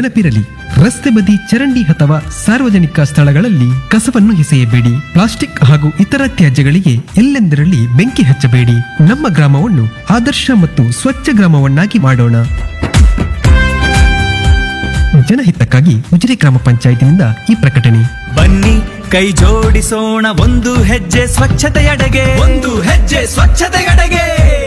ನೆನಪಿರಲಿ ರಸ್ತೆ ಬದಿ ಚರಂಡಿ ಅಥವಾ ಸಾರ್ವಜನಿಕ ಸ್ಥಳಗಳಲ್ಲಿ ಕಸವನ್ನು ಎಸೆಯಬೇಡಿ ಪ್ಲಾಸ್ಟಿಕ್ ಹಾಗೂ ಇತರ ತ್ಯಾಜ್ಯಗಳಿಗೆ ಎಲ್ಲೆಂದರಲ್ಲಿ ಬೆಂಕಿ ಹಚ್ಚಬೇಡಿ ನಮ್ಮ ಗ್ರಾಮವನ್ನು ಆದರ್ಶ ಮತ್ತು ಸ್ವಚ್ಛ ಗ್ರಾಮವನ್ನಾಗಿ ಮಾಡೋಣ ಜನಹಿತಕ್ಕಾಗಿ ಉಜಿರೆ ಗ್ರಾಮ ಪಂಚಾಯತಿನಿಂದ ಈ ಪ್ರಕಟಣೆ ಬನ್ನಿ ಕೈ ಜೋಡಿಸೋಣ ಒಂದು ಹೆಜ್ಜೆ ಸ್ವಚ್ಛತೆಯಡೆಗೆ ಒಂದು ಹೆಜ್ಜೆ ಸ್ವಚ್ಛತೆಯಡೆಗೆ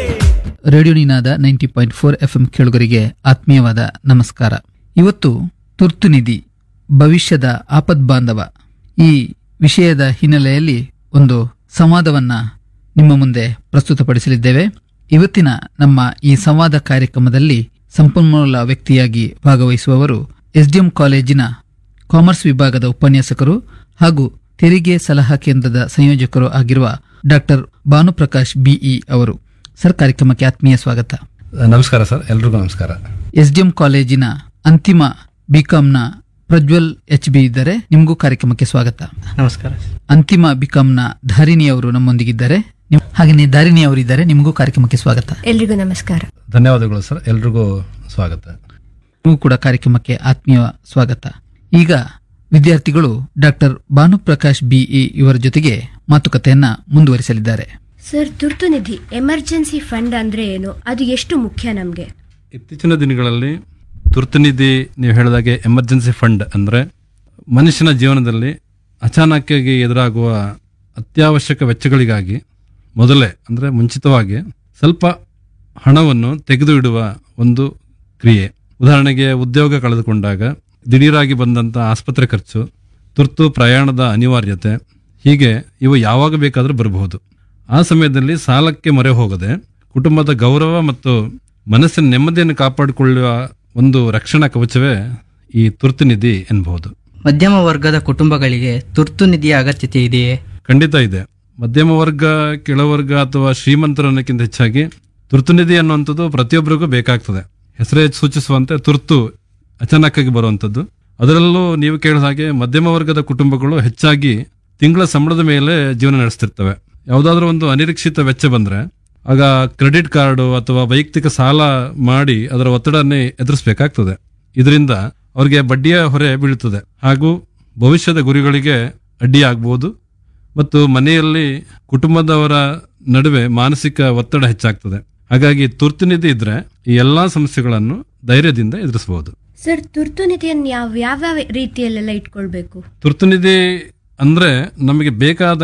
radio Ninada ninety point four F M ಕೇಳುಗರಿಗೆ ಆತ್ಮೀಯವಾದ ನಮಸ್ಕಾರ ಇವತ್ತು ತುರ್ತು ನಿಧಿ ಭವಿಷ್ಯದ ಆಪದ್ ಬಾಂಧವ ಈ ವಿಷಯದ ಹಿನ್ನೆಲೆಯಲ್ಲಿ ಒಂದು ಸಂವಾದವನ್ನ ನಿಮ್ಮ ಮುಂದೆ ಪ್ರಸ್ತುತಪಡಿಸಲಿದ್ದೇವೆ ಇವತ್ತಿನ ನಮ್ಮ ಈ ಸಂವಾದ ಕಾರ್ಯಕ್ರಮದಲ್ಲಿ ಸಂಪನ್ಮೂಲ ವ್ಯಕ್ತಿಯಾಗಿ ಭಾಗವಹಿಸುವವರು ಎಸ್ಡಿಎಂ ಕಾಲೇಜಿನ ಕಾಮರ್ಸ್ ವಿಭಾಗದ ಉಪನ್ಯಾಸಕರು ಹಾಗೂ ತೆರಿಗೆ ಸಲಹಾ ಕೇಂದ್ರದ ಸಂಯೋಜಕರು ಆಗಿರುವ ಡಾಕ್ಟರ್ ಭಾನುಪ್ರಕಾಶ್ ಬಿಇ ಅವರು ಸರ್ ಕಾರ್ಯಕ್ರಮಕ್ಕೆ ಆತ್ಮೀಯ ಸ್ವಾಗತ ನಮಸ್ಕಾರ ಸರ್ ಎಲ್ರಿಗೂ ನಮಸ್ಕಾರ ಎಸ್ಡಿಎಂ ಕಾಲೇಜಿನ ಅಂತಿಮ ಬಿಕಾಂನ ಪ್ರಜ್ವಲ್ ಎಚ್ ಬಿ ಇದ್ದಾರೆ ನಿಮಗೂ ಕಾರ್ಯಕ್ರಮಕ್ಕೆ ಸ್ವಾಗತ ನಮಸ್ಕಾರ ಅಂತಿಮ ಬಿಕಾಂನ ಧಾರಿಣಿ ಅವರು ನಮ್ಮೊಂದಿಗಿದ್ದಾರೆ ನಿಮ್- ಹಾಗೆಯೇ ಧಾರಿಣಿ ಅವರಿದ್ದಾರೆ ನಿಮಗೂ ಕಾರ್ಯಕ್ರಮಕ್ಕೆ ಸ್ವಾಗತ ಎಲ್ರಿಗೂ ನಮಸ್ಕಾರ ಧನ್ಯವಾದಗಳು ಸರ್ ಎಲ್ರಿಗೂ ಸ್ವಾಗತ ನಿಮಗೂ ಕೂಡ ಕಾರ್ಯಕ್ರಮಕ್ಕೆ ಆತ್ಮೀಯ ಸ್ವಾಗತ ಈಗ ವಿದ್ಯಾರ್ಥಿಗಳು ಡಾಕ್ಟರ್ ಭಾನುಪ್ರಕಾಶ್ ಬಿಇ ಇವರ ಜೊತೆಗೆ ಮಾತುಕತೆಯನ್ನ ಮುಂದುವರಿಸಲಿದ್ದಾರೆ ಸರ್ ತುರ್ತು ನಿಧಿ ಎಮರ್ಜೆನ್ಸಿ ಫಂಡ್ ಅಂದ್ರೆ ಏನು ಅದು ಎಷ್ಟು ಮುಖ್ಯ ನಮ್ಗೆ ಇತ್ತೀಚಿನ ದಿನಗಳಲ್ಲಿ ತುರ್ತು ನಿಧಿ ನೀವು ಹೇಳಿದಾಗೆ ಎಮರ್ಜೆನ್ಸಿ ಫಂಡ್ ಅಂದರೆ ಮನುಷ್ಯನ ಜೀವನದಲ್ಲಿ ಅಚಾನಕ್ಕಾಗಿ ಎದುರಾಗುವ ಅತ್ಯವಶ್ಯಕ ವೆಚ್ಚಗಳಿಗಾಗಿ ಮೊದಲೇ ಅಂದರೆ ಮುಂಚಿತವಾಗಿ ಸ್ವಲ್ಪ ಹಣವನ್ನು ತೆಗೆದು ಇಡುವ ಒಂದು ಕ್ರಿಯೆ ಉದಾಹರಣೆಗೆ ಉದ್ಯೋಗ ಕಳೆದುಕೊಂಡಾಗ ದಿಢೀರಾಗಿ ಬಂದಂಥ ಆಸ್ಪತ್ರೆ ಖರ್ಚು ತುರ್ತು ಪ್ರಯಾಣದ ಅನಿವಾರ್ಯತೆ ಹೀಗೆ ಇವು ಯಾವಾಗ ಬೇಕಾದರೂ ಬರಬಹುದು ಆ ಸಮಯದಲ್ಲಿ ಸಾಲಕ್ಕೆ ಮೊರೆ ಹೋಗದೆ ಕುಟುಂಬದ ಗೌರವ ಮತ್ತು ಮನಸ್ಸಿನ ನೆಮ್ಮದಿಯನ್ನು ಕಾಪಾಡಿಕೊಳ್ಳುವ ಒಂದು ರಕ್ಷಣಾ ಕವಚವೇ ಈ ತುರ್ತು ನಿಧಿ ಎನ್ನಬಹುದು ಮಧ್ಯಮ ವರ್ಗದ ಕುಟುಂಬಗಳಿಗೆ ತುರ್ತು ನಿಧಿಯ ಅಗತ್ಯತೆ ಇದೆಯೇ ಖಂಡಿತ ಇದೆ ಮಧ್ಯಮ ವರ್ಗ ಕೆಳವರ್ಗ ಅಥವಾ ಶ್ರೀಮಂತರು ಅನ್ನೋಕ್ಕಿಂತ ಹೆಚ್ಚಾಗಿ ತುರ್ತು ನಿಧಿ ಅನ್ನುವಂಥದ್ದು ಪ್ರತಿಯೊಬ್ಬರಿಗೂ ಬೇಕಾಗ್ತದೆ ಹೆಸರೇ ಸೂಚಿಸುವಂತೆ ತುರ್ತು ಅಚಾನಕ್ಕಾಗಿ ಬರುವಂಥದ್ದು ಅದರಲ್ಲೂ ನೀವು ಕೇಳಿದ ಹಾಗೆ ಮಧ್ಯಮ ವರ್ಗದ ಕುಟುಂಬಗಳು ಹೆಚ್ಚಾಗಿ ತಿಂಗಳ ಸಂಬಳದ ಮೇಲೆ ಜೀವನ ನಡೆಸ್ತಿರ್ತವೆ ಯಾವುದಾದ್ರೂ ಒಂದು ಅನಿರೀಕ್ಷಿತ ವೆಚ್ಚ ಬಂದ್ರೆ ಆಗ ಕ್ರೆಡಿಟ್ ಕಾರ್ಡು ಅಥವಾ ವೈಯಕ್ತಿಕ ಸಾಲ ಮಾಡಿ ಅದರ ಒತ್ತಡನ್ನೇ ಎದುರಿಸಬೇಕಾಗ್ತದೆ ಇದರಿಂದ ಅವರಿಗೆ ಬಡ್ಡಿಯ ಹೊರೆ ಬೀಳುತ್ತದೆ ಹಾಗೂ ಭವಿಷ್ಯದ ಗುರಿಗಳಿಗೆ ಅಡ್ಡಿಯಾಗಬಹುದು ಮತ್ತು ಮನೆಯಲ್ಲಿ ಕುಟುಂಬದವರ ನಡುವೆ ಮಾನಸಿಕ ಒತ್ತಡ ಹೆಚ್ಚಾಗ್ತದೆ ಹಾಗಾಗಿ ತುರ್ತು ನಿಧಿ ಇದ್ರೆ ಈ ಎಲ್ಲಾ ಸಮಸ್ಯೆಗಳನ್ನು ಧೈರ್ಯದಿಂದ ಎದುರಿಸಬಹುದು ಸರ್ ತುರ್ತು ನಿಧಿಯನ್ನು ಯಾವ ಯಾವ ರೀತಿಯಲ್ಲೆಲ್ಲ ಇಟ್ಕೊಳ್ಬೇಕು ತುರ್ತು ನಿಧಿ ಅಂದ್ರೆ ನಮಗೆ ಬೇಕಾದ